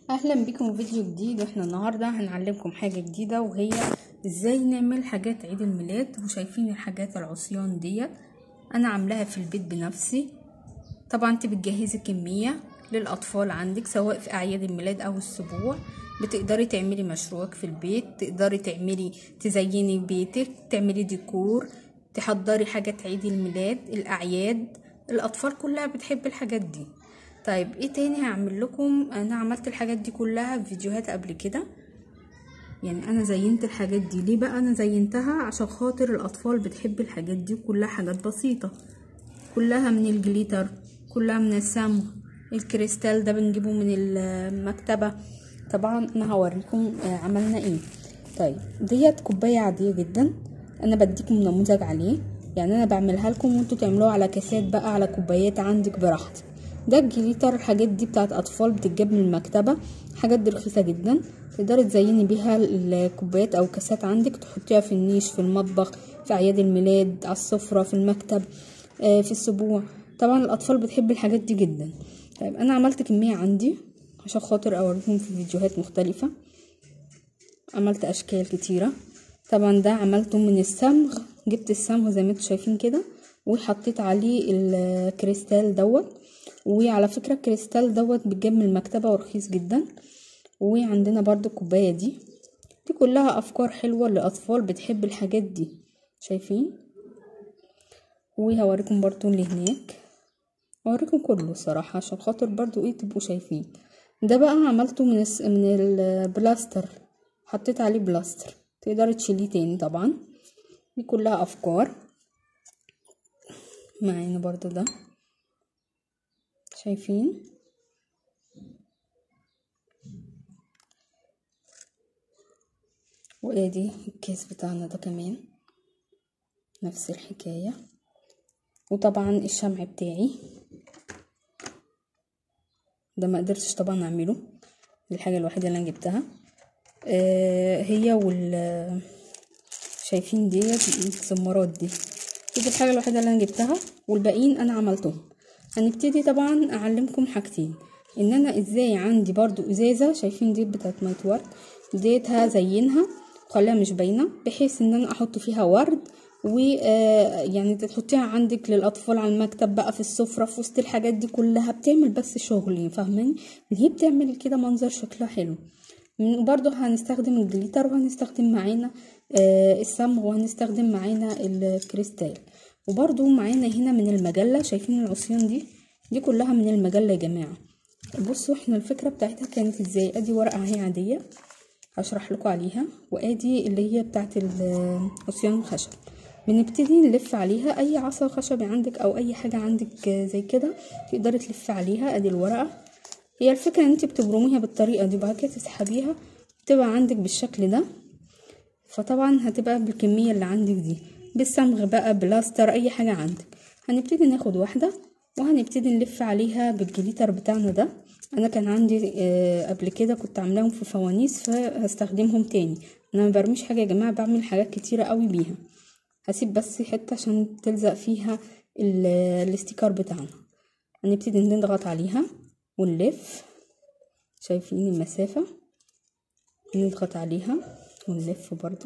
اهلا بكم في فيديو جديد واحنا النهارده هنعلمكم حاجه جديده وهي ازاي نعمل حاجات عيد الميلاد وشايفين الحاجات العصيان ديت انا عاملاها في البيت بنفسي طبعا انت بتجهزي كميه للاطفال عندك سواء في اعياد الميلاد او السبوع بتقدري تعملي مشروعك في البيت تقدري تعملي تزيني بيتك تعملي ديكور تحضري حاجات عيد الميلاد الاعياد الاطفال كلها بتحب الحاجات دي طيب ايه تاني هعمل لكم انا عملت الحاجات دي كلها في فيديوهات قبل كده يعني انا زينت الحاجات دي ليه بقى انا زينتها عشان خاطر الاطفال بتحب الحاجات دي كلها حاجات بسيطة كلها من الجليتر كلها من الصمغ الكريستال ده بنجيبه من المكتبة طبعا انا هوريكم عملنا ايه طيب ديت كوباية عادية جدا انا بديكم نموذج عليه يعني انا بعملها لكم وانتوا تعملوها على كاسات بقى على كوبايات عندك براحتك ده الجليتر الحاجات دي بتاعت اطفال بتتجاب من المكتبه حاجات دي رخيصه جدا تقدري تزيني بيها الكوبايات او كاسات عندك تحطيها في النيش في المطبخ في اعياد الميلاد على السفره في المكتب آه في السبوع طبعا الاطفال بتحب الحاجات دي جدا طيب انا عملت كميه عندي عشان خاطر اوريكم في فيديوهات مختلفه عملت اشكال كتيره طبعا ده عملته من الصمغ جبت الصمغ زي ما انتم شايفين كده وحطيت عليه الكريستال دوت وعلى فكرة الكريستال دوت بتجاب من المكتبة ورخيص جدا وعندنا برضو الكوباية دي دي كلها افكار حلوة للاطفال بتحب الحاجات دي شايفين وهوريكم برضو اللي هناك هوريكم كله الصراحة عشان خاطر برضو ايه تبقوا شايفين ده بقى عملته من الس... من البلاستر حطيت عليه بلاستر تقدري تشيليه تاني طبعا دي كلها افكار معانا برضو ده شايفين وادي الكيس بتاعنا ده كمان نفس الحكاية وطبعا الشمع بتاعي ده ما قدرتش طبعا اعمله دي الحاجة الوحيدة اللي انا جبتها آه هي وال شايفين ديت الزمارات دي دي الحاجة الوحيدة اللي انا جبتها والباقيين انا عملتهم هنبتدي طبعا اعلمكم حاجتين ان انا ازاي عندي برضو ازازه شايفين دي بتاعت ميه ورد ديت هزينها وخليها مش باينه بحيث ان انا احط فيها ورد و يعني تحطيها عندك للاطفال على المكتب بقى في السفره في وسط الحاجات دي كلها بتعمل بس شغل فاهماني هي بتعمل كده منظر شكلها حلو برضو هنستخدم الجليتر وهنستخدم معانا الصمغ وهنستخدم معانا الكريستال وبرضو معانا هنا من المجلة شايفين العصيان دي دي كلها من المجلة يا جماعة بصوا احنا الفكرة بتاعتها كانت ازاي ادي ورقة اهي عادية هشرح لكم عليها وادي اللي هي بتاعت العصيان الخشب بنبتدي نلف عليها اي عصا خشبي عندك او اي حاجة عندك زي كده تقدري تلف عليها ادي الورقة هي الفكرة ان انت بتبرميها بالطريقة دي وبعد كده تسحبيها تبقى عندك بالشكل ده فطبعا هتبقى بالكمية اللي عندك دي بالصمغ بقى بلاستر اي حاجة عندك هنبتدي ناخد واحدة وهنبتدي نلف عليها بالجليتر بتاعنا ده انا كان عندي آه قبل كده كنت عاملاهم في فوانيس فهستخدمهم تاني انا ما برميش حاجة يا جماعة بعمل حاجات كتيرة قوي بيها هسيب بس حتة عشان تلزق فيها الاستيكر بتاعنا هنبتدي نضغط عليها ونلف شايفين المسافة نضغط عليها ونلف برضو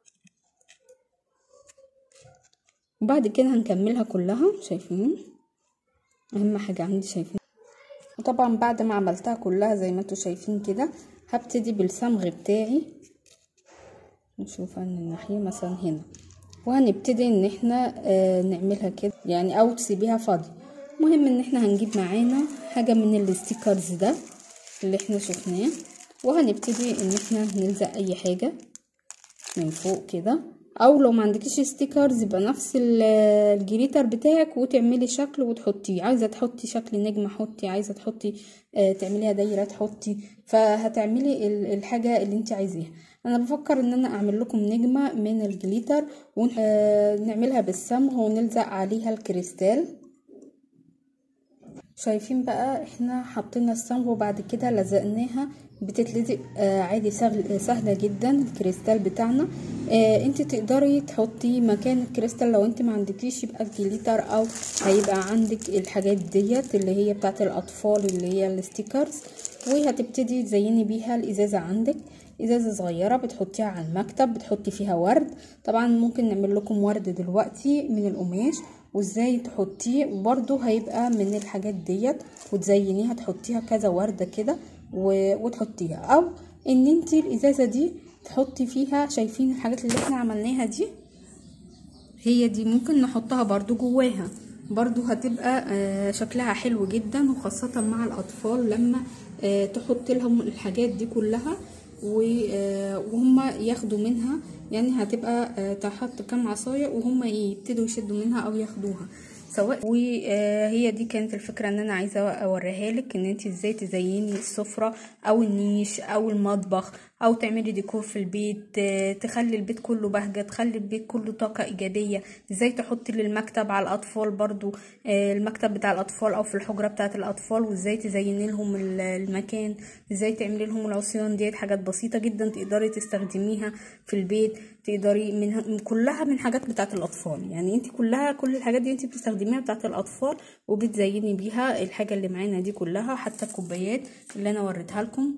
وبعد كده هنكملها كلها شايفين اهم حاجة عندي شايفين وطبعا بعد ما عملتها كلها زي ما انتوا شايفين كده هبتدي بالصمغ بتاعي نشوف عن الناحية مثلا هنا وهنبتدي ان احنا آه نعملها كده يعني او تسيبيها فاضية مهم ان احنا هنجيب معانا حاجة من الستيكرز ده اللي احنا شفناه وهنبتدي ان احنا نلزق اي حاجة من فوق كده او لو ما عندكيش ستيكرز يبقى نفس الجليتر بتاعك وتعملي شكل وتحطيه عايزه تحطي شكل نجمه حطي عايزه تحطي آه تعمليها دايره تحطي فهتعملي الحاجه اللي انت عايزاها انا بفكر ان انا اعمل لكم نجمه من الجليتر ونعملها بالصمغ ونلزق عليها الكريستال شايفين بقى احنا حطينا الصمغ وبعد كده لزقناها بتتلزق آه عادي سهل سهلة جدا الكريستال بتاعنا آه انت تقدري تحطي مكان الكريستال لو انت ما عندكيش يبقى الجليتر او هيبقى عندك الحاجات ديت اللي هي بتاعت الاطفال اللي هي الستيكرز وهتبتدي تزيني بيها الازازه عندك ازازه صغيره بتحطيها على المكتب بتحطي فيها ورد طبعا ممكن نعمل لكم ورد دلوقتي من القماش وازاي تحطيه برضو هيبقى من الحاجات ديت وتزينيها تحطيها كذا ورده كده وتحطيها او ان انتي الازازه دي تحطي فيها شايفين الحاجات اللي احنا عملناها دي هي دي ممكن نحطها برضو جواها برضو هتبقى شكلها حلو جدا وخاصة مع الأطفال لما تحط لهم الحاجات دي كلها وهم ياخدوا منها يعني هتبقى تحط كام عصاية وهم يبتدوا يشدوا منها أو ياخدوها سواء وهي دي كانت الفكرة ان انا عايزة اوريها لك ان انت ازاي تزيني السفرة او النيش او المطبخ او تعملي ديكور في البيت تخلي البيت كله بهجة تخلي البيت كله طاقة ايجابية ازاي تحطي للمكتب على الاطفال برضو المكتب بتاع الاطفال او في الحجرة بتاعة الاطفال وازاي تزيني لهم المكان ازاي تعملي لهم العصيان ديت حاجات بسيطة جدا تقدري تستخدميها في البيت تقدري من كلها من حاجات بتاعة الاطفال يعني انت كلها كل الحاجات دي انت بتستخدميها بتاعة الاطفال وبتزيني بيها الحاجة اللي معانا دي كلها حتى الكوبايات اللي انا وريتها لكم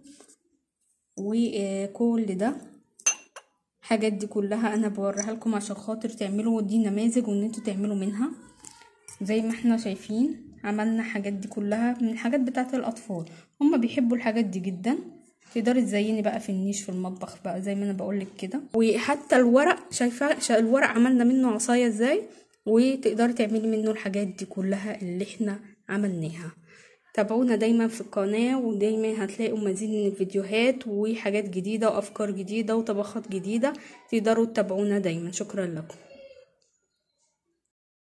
وكل ده الحاجات دي كلها انا بوريها لكم عشان خاطر تعملوا دي نماذج وان انتوا تعملوا منها زي ما احنا شايفين عملنا حاجات دي كلها من الحاجات بتاعه الاطفال هما بيحبوا الحاجات دي جدا تقدري تزيني بقى في النيش في المطبخ بقى زي ما انا بقولك كده وحتى الورق شايفه الورق عملنا منه عصايه ازاي وتقدري تعملي منه الحاجات دي كلها اللي احنا عملناها تابعونا دايما في القناة ودايما هتلاقوا مزيد من الفيديوهات وحاجات جديدة وأفكار جديدة وطبخات جديدة تقدروا تتابعونا دايما شكرا لكم